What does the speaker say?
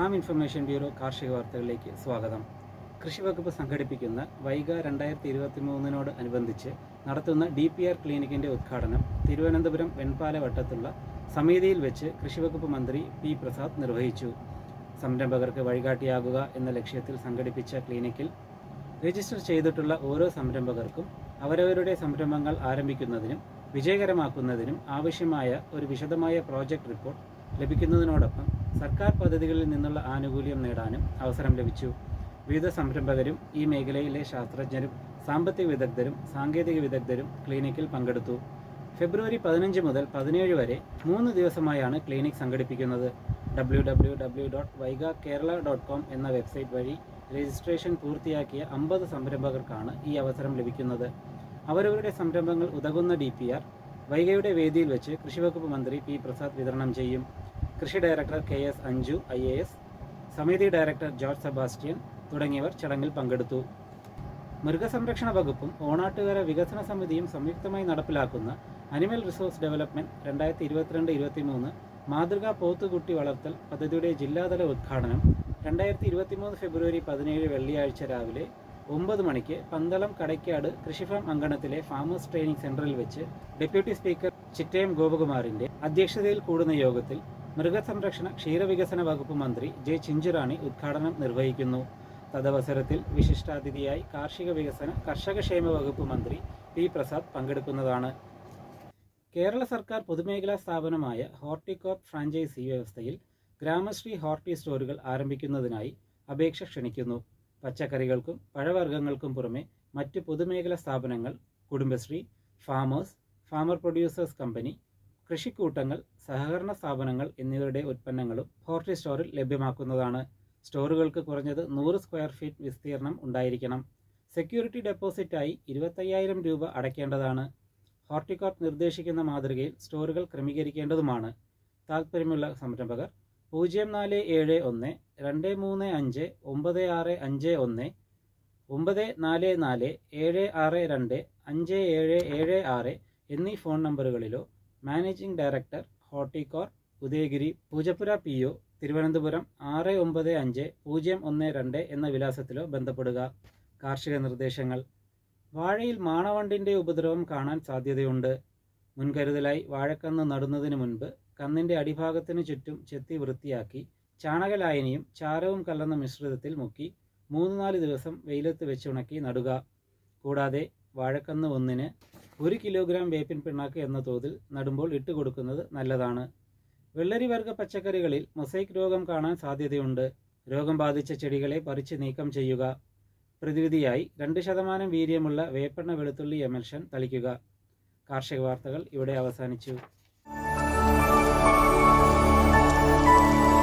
farm information bureau കാർഷിക വാർത്തകളിലേക്ക് സ്വാഗതം കൃഷി വകുപ്പ് സംഘടിപ്പിക്കുന്ന വൈഗ രണ്ടായിരത്തി ഇരുപത്തി മൂന്നിനോട് അനുബന്ധിച്ച് നടത്തുന്ന ഡി പി ആർ ക്ലിനിക്കിന്റെ ഉദ്ഘാടനം തിരുവനന്തപുരം വെൺപാല വട്ടത്തുള്ള സമിതിയിൽ വെച്ച് കൃഷിവകുപ്പ് മന്ത്രി പി പ്രസാദ് നിർവഹിച്ചു സംരംഭകർക്ക് വഴികാട്ടിയാകുക എന്ന ലക്ഷ്യത്തിൽ സംഘടിപ്പിച്ച ക്ലിനിക്കിൽ രജിസ്റ്റർ ചെയ്തിട്ടുള്ള ഓരോ സംരംഭകർക്കും അവരവരുടെ സംരംഭങ്ങൾ ആരംഭിക്കുന്നതിനും വിജയകരമാക്കുന്നതിനും ആവശ്യമായ ഒരു വിശദമായ പ്രോജക്റ്റ് റിപ്പോർട്ട് ലഭിക്കുന്നതിനോടൊപ്പം സർക്കാർ പദ്ധതികളിൽ നിന്നുള്ള ആനുകൂല്യം നേടാനും അവസരം ലഭിച്ചു വിവിധ സംരംഭകരും ഈ മേഖലയിലെ ശാസ്ത്രജ്ഞരും സാമ്പത്തിക വിദഗ്ധരും സാങ്കേതിക വിദഗ്ധരും ക്ലിനിക്കിൽ പങ്കെടുത്തു ഫെബ്രുവരി പതിനഞ്ച് മുതൽ പതിനേഴ് വരെ മൂന്ന് ദിവസമായാണ് ക്ലിനിക് സംഘടിപ്പിക്കുന്നത് W W W dot Vaiga Kerala dot com എന്ന വെബ്സൈറ്റ് വഴി രജിസ്ട്രേഷൻ പൂർത്തിയാക്കിയ അമ്പത് സംരംഭകർക്കാണ് ഈ അവസരം ലഭിക്കുന്നത് അവരവരുടെ സംരംഭങ്ങൾ ഉതകുന്ന ഡി പി ആർ വൈഗയുടെ വേദിയിൽ വെച്ച് കൃഷിവകുപ്പ് മന്ത്രി പി പ്രസാദ് വിതരണം ചെയ്യും കൃഷി director K S Anju I A S സമിതി ഡയറക്ടർ ജോർജ് സെബാസ്റ്റ്യൻ തുടങ്ങിയവർ ചടങ്ങിൽ പങ്കെടുത്തു മൃഗസംരക്ഷണ വകുപ്പും ഓണാട്ടുകര വികസന സമിതിയും സംയുക്തമായി നടപ്പിലാക്കുന്ന അനിമൽ റിസോഴ്സ് ഡെവലപ്മെന്റ് രണ്ടായിരത്തി ഇരുപത്തിരണ്ട് ഇരുപത്തിമൂന്ന് മാതൃകാ പോത്തുകുട്ടി വളർത്തൽ പദ്ധതിയുടെ ജില്ലാതല ഉദ്ഘാടനം രണ്ടായിരത്തി ഇരുപത്തിമൂന്ന് ഫെബ്രുവരി പതിനേഴ് വെള്ളിയാഴ്ച രാവിലെ ഒമ്പത് മണിക്ക് പന്തളം കടയ്ക്കാട് കൃഷിഫാം അങ്കണത്തിലെ ഫാമേഴ്സ് ട്രെയിനിംഗ് സെന്ററിൽ വെച്ച് ഡെപ്യൂട്ടി സ്പീക്കർ ചിറ്റയം ഗോപകുമാറിന്റെ അധ്യക്ഷതയിൽ കൂടുന്ന യോഗത്തിൽ മൃഗസംരക്ഷണ ക്ഷീരവികസന വകുപ്പ് മന്ത്രി ജെ ചിഞ്ചുറാണി ഉദ്ഘാടനം നിർവഹിക്കുന്നു തദവസരത്തിൽ വിശിഷ്ടാതിഥിയായി കാർഷിക വികസന കർഷകക്ഷേമ വകുപ്പ് മന്ത്രി പി പ്രസാദ് പങ്കെടുക്കുന്നതാണ് കേരള സർക്കാർ പൊതുമേഖലാ സ്ഥാപനമായ ഹോർട്ടികോപ്പ് ഫ്രാഞ്ചൈസി വ്യവസ്ഥയിൽ ഗ്രാമശ്രീ ഹോർട്ടി സ്റ്റോറുകൾ ആരംഭിക്കുന്നതിനായി അപേക്ഷ ക്ഷണിക്കുന്നു പച്ചക്കറികൾക്കും പഴവർഗ്ഗങ്ങൾക്കും പുറമെ മറ്റ് പൊതുമേഖലാ സ്ഥാപനങ്ങൾ Kudumbashree farmers farmer producers company കൃഷിക്കൂട്ടങ്ങൾ സഹകരണ സ്ഥാപനങ്ങൾ എന്നിവരുടെ ഉൽപ്പന്നങ്ങളും ഹോർട്ടി സ്റ്റോറിൽ ലഭ്യമാക്കുന്നതാണ് സ്റ്റോറുകൾക്ക് കുറഞ്ഞത് നൂറ് സ്ക്വയർ ഫീറ്റ് വിസ്തീർണം ഉണ്ടായിരിക്കണം സെക്യൂരിറ്റി ഡെപ്പോസിറ്റായി ഇരുപത്തയ്യായിരം രൂപ അടയ്ക്കേണ്ടതാണ് ഹോർട്ടികോർപ്പ് നിർദ്ദേശിക്കുന്ന മാതൃകയിൽ സ്റ്റോറുകൾ ക്രമീകരിക്കേണ്ടതുമാണ് താൽപ്പര്യമുള്ള സംരംഭകർ പൂജ്യം നാല് ഏഴ് ഒന്ന് രണ്ട് മൂന്ന് അഞ്ച് ഒമ്പത് ആറ് അഞ്ച് ഒന്ന് ഒമ്പത് നാല് നാല് ഏഴ് ആറ് രണ്ട് അഞ്ച് ഏഴ് ഏഴ് ആറ് എന്നീ ഫോൺ നമ്പറുകളിലോ managing director Horticorp Udayagiri Poojappura P O Thiruvananthapuram ആറ് ഒമ്പത് അഞ്ച് പൂജ്യം ഒന്ന് രണ്ട് എന്ന വിലാസത്തിലോ ബന്ധപ്പെടുക കാർഷിക നിർദ്ദേശങ്ങൾ വാഴയിൽ മാണവണ്ടിന്റെ ഉപദ്രവം കാണാൻ സാധ്യതയുണ്ട് മുൻകരുതലായി വാഴക്കന്ന് നടുന്നതിന് മുൻപ് കന്നിന്റെ അടിഭാഗത്തിനു ചുറ്റും ചെത്തി വൃത്തിയാക്കി ചാണകലായനിയും ചാരവും കലർന്ന മിശ്രിതത്തിൽ മുക്കി മൂന്ന് നാല് ദിവസം വെയിലത്ത് വെച്ചുണക്കി നടുക കൂടാതെ വാഴക്കന്ന് ഒന്നിന് ഒരു കിലോഗ്രാം വേപ്പിൻ പിണ്ണാക്ക് എന്ന തോതിൽ നടുമ്പോൾ ഇട്ടുകൊടുക്കുന്നത് നല്ലതാണ് വെള്ളരി വർഗ പച്ചക്കറികളിൽ മൊസൈക്ക് രോഗം കാണാൻ സാധ്യതയുണ്ട് രോഗം ബാധിച്ച ചെടികളെ പറിച്ച് നീക്കം ചെയ്യുക പ്രതിവിധിയായി രണ്ട് ശതമാനം വീര്യമുള്ള വേപ്പെണ്ണ വെളുത്തുള്ളി എമൽഷൻ തളിക്കുക കാർഷിക വാർത്തകൾ ഇവിടെ അവസാനിച്ചു